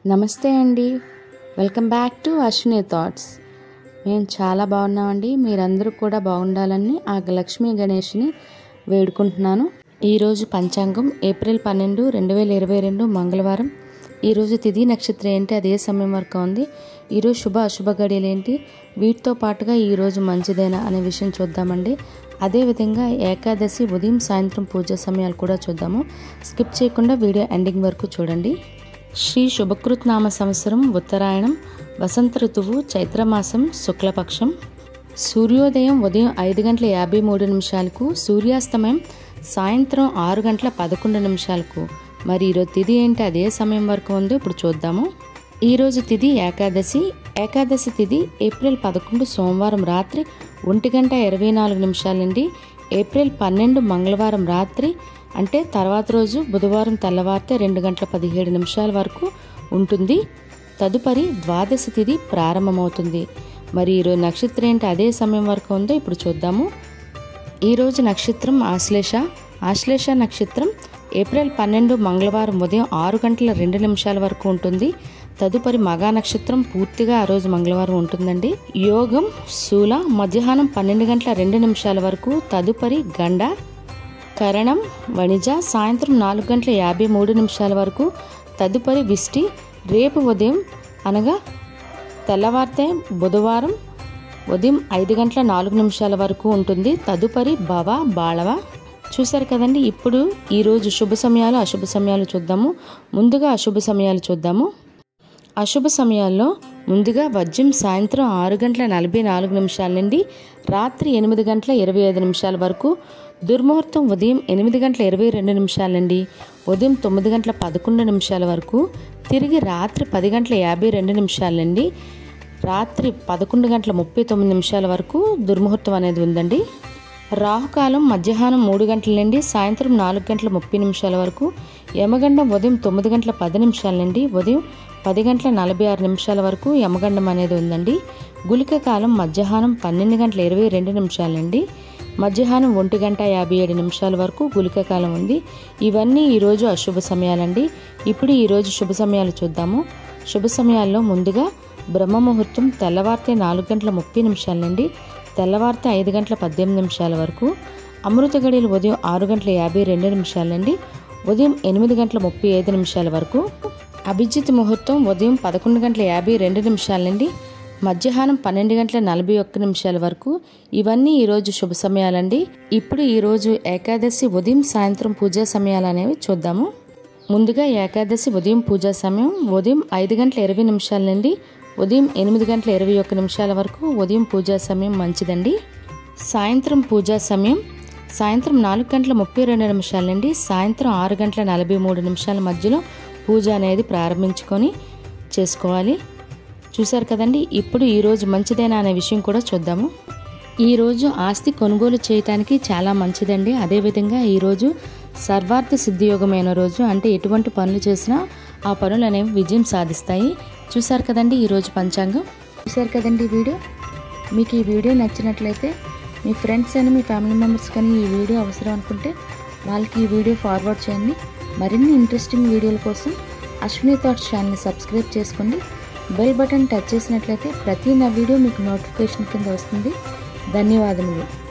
నమస్తే అండి welcome back to Ashwini thoughts మేము చాలా బాగున్నామండి మీరందరూ కూడా బాగుండాలని ఆ లక్ష్మీ గణేష్ని వేడుకుంటున్నాను ఈరోజు పంచాంగం ఏప్రిల్ పన్నెండు రెండు వేల ఇరవై రెండు మంగళవారం ఈరోజు తిథి నక్షత్రం ఏంటి అది ఏ సమయం వరకు ఉంది ఈరోజు శుభ అశుభ గడియలు ఏంటి వీటితో పాటుగా ఈరోజు మంచిదేనా అనే విషయం చూద్దామండి అదేవిధంగా ఏకాదశి ఉదయం సాయంత్రం పూజ సమయాలు కూడా చూద్దాము స్కిప్ చేయకుండా వీడియో ఎండింగ్ వరకు చూడండి శ్రీ శుభకృత్ నామ సంవత్సరం ఉత్తరాయణం వసంత ఋతువు చైత్రమాసం శుక్లపక్షం సూర్యోదయం ఉదయం ఐదు గంటల యాభై మూడు నిమిషాలకు సూర్యాస్తమయం సాయంత్రం ఆరు గంటల పదకొండు నిమిషాలకు మరి ఈరోజు తిథి ఏంటి అదే సమయం వరకు ఉందో ఇప్పుడు చూద్దాము ఈరోజు తిథి ఏకాదశి ఏకాదశి తిథి ఏప్రిల్ పదకొండు సోమవారం రాత్రి ఒంటి గంట ఇరవై నాలుగు నిమిషాల నుండి ఏప్రిల్ పన్నెండు మంగళవారం రాత్రి అంటే తర్వాత రోజు బుధవారం తెల్లవారితే రెండు గంటల పదిహేడు నిమిషాల వరకు ఉంటుంది తదుపరి ద్వాదశి తిథి ప్రారంభమవుతుంది మరి ఈరోజు నక్షత్రం ఏంటి అదే సమయం వరకు ఉందో ఇప్పుడు చూద్దాము ఈరోజు నక్షత్రం ఆశ్లేష ఆశ్లేష నక్షత్రం ఏప్రిల్ పన్నెండు మంగళవారం ఉదయం ఆరు గంటల రెండు నిమిషాల వరకు ఉంటుంది తదుపరి మగా నక్షత్రం పూర్తిగా ఆ రోజు మంగళవారం ఉంటుందండి యోగం శూల మధ్యాహ్నం పన్నెండు గంటల రెండు నిమిషాల వరకు తదుపరి గండ కరణం వణిజ సాయంత్రం నాలుగు గంటల యాభై మూడు నిమిషాల వరకు తదుపరి విష్టి రేపు ఉదయం అనగా తెల్లవారితే బుధవారం ఉదయం ఐదు గంటల నాలుగు నిమిషాల వరకు ఉంటుంది తదుపరి భవ బాళవ చూశారు కదండి ఇప్పుడు ఈరోజు శుభ సమయాలు అశుభ సమయాలు చూద్దాము ముందుగా అశుభ సమయాలు చూద్దాము అశుభ సమయాల్లో ముందుగా వజ్యం సాయంత్రం ఆరు గంటల నలభై నాలుగు నిమిషాల నుండి రాత్రి ఎనిమిది గంటల ఇరవై ఐదు నిమిషాల వరకు దుర్ముహూర్తం ఉదయం ఎనిమిది గంటల ఇరవై రెండు నిమిషాల నుండి ఉదయం తొమ్మిది గంటల పదకొండు నిమిషాల వరకు తిరిగి రాత్రి పది గంటల యాభై రెండు నిమిషాల నుండి రాత్రి పదకొండు గంటల ముప్పై తొమ్మిది నిమిషాల వరకు దుర్ముహూర్తం అనేది ఉందండి రాహుకాలం మధ్యాహ్నం మూడు గంటల నుండి సాయంత్రం నాలుగు గంటల ముప్పై నిమిషాల వరకు యమగండం ఉదయం తొమ్మిది గంటల పది నిమిషాల నుండి ఉదయం పది గంటల నలభై ఆరు నిమిషాల వరకు యమగండం అనేది ఉందండి గుళిక కాలం మధ్యాహ్నం పన్నెండు గంటల ఇరవై రెండు నిమిషాల నుండి మధ్యాహ్నం ఒంటి గంట యాభై ఏడు నిమిషాల వరకు గుళిక కాలం ఉంది ఇవన్నీ ఈరోజు అశుభ సమయాలండి ఇప్పుడు ఈరోజు శుభ సమయాలు చూద్దాము శుభ సమయాల్లో ముందుగా బ్రహ్మ ముహూర్తం తెల్లవారితే నాలుగు గంటల ముప్పై నిమిషాల నుండి తెల్లవారితే ఐదు గంటల పద్దెనిమిది నిమిషాల వరకు అమృత గడియలు ఉదయం ఆరు గంటల యాభై రెండు నిమిషాల నుండి ఉదయం ఎనిమిది గంటల ముప్పై ఐదు నిమిషాల వరకు అభిజిత్ ముహూర్తం ఉదయం పదకొండు గంటల యాభై రెండు నిమిషాల నుండి మధ్యాహ్నం పన్నెండు గంటల నలభై ఒక్క నిమిషాల వరకు ఇవన్నీ ఈరోజు శుభ సమయాలండి ఇప్పుడు ఈరోజు ఏకాదశి ఉదయం సాయంత్రం పూజా సమయాలు అనేవి చూద్దాము ముందుగా ఏకాదశి ఉదయం పూజా సమయం ఉదయం ఐదు గంటల ఇరవై నిమిషాల నుండి ఉదయం ఎనిమిది గంటల ఇరవై ఒక్క నిమిషాల వరకు ఉదయం పూజా సమయం మంచిదండి సాయంత్రం పూజా సమయం సాయంత్రం నాలుగు గంటల ముప్పై రెండు నిమిషాల నుండి సాయంత్రం ఆరు గంటల నలభై మూడు నిమిషాల మధ్యలో పూజ అనేది ప్రారంభించుకొని చేసుకోవాలి చూశారు కదండి ఇప్పుడు ఈరోజు మంచిదేనా అనే విషయం కూడా చూద్దాము ఈరోజు ఆస్తి కొనుగోలు చేయటానికి చాలా మంచిదండి అదేవిధంగా ఈరోజు సర్వార్థ సిద్ధియోగమైన రోజు అంటే ఎటువంటి పనులు చేసినా ఆ పనులు అనేవి విజయం సాధిస్తాయి చూశారు కదండి ఈరోజు పంచాంగం చూశారు కదండి ఈ వీడియో మీకు ఈ వీడియో నచ్చినట్లయితే మీ ఫ్రెండ్స్ అని మీ ఫ్యామిలీ మెంబర్స్ కానీ ఈ వీడియో అవసరం అనుకుంటే వాళ్ళకి ఈ వీడియో ఫార్వర్డ్ చేయండి మరిన్ని ఇంట్రెస్టింగ్ వీడియోల కోసం అశ్విని థాట్స్ ఛానల్ని సబ్స్క్రైబ్ చేసుకోండి బెల్ బటన్ టచ్ చేసినట్లయితే ప్రతి నా వీడియో మీకు నోటిఫికేషన్ కింద వస్తుంది ధన్యవాదములు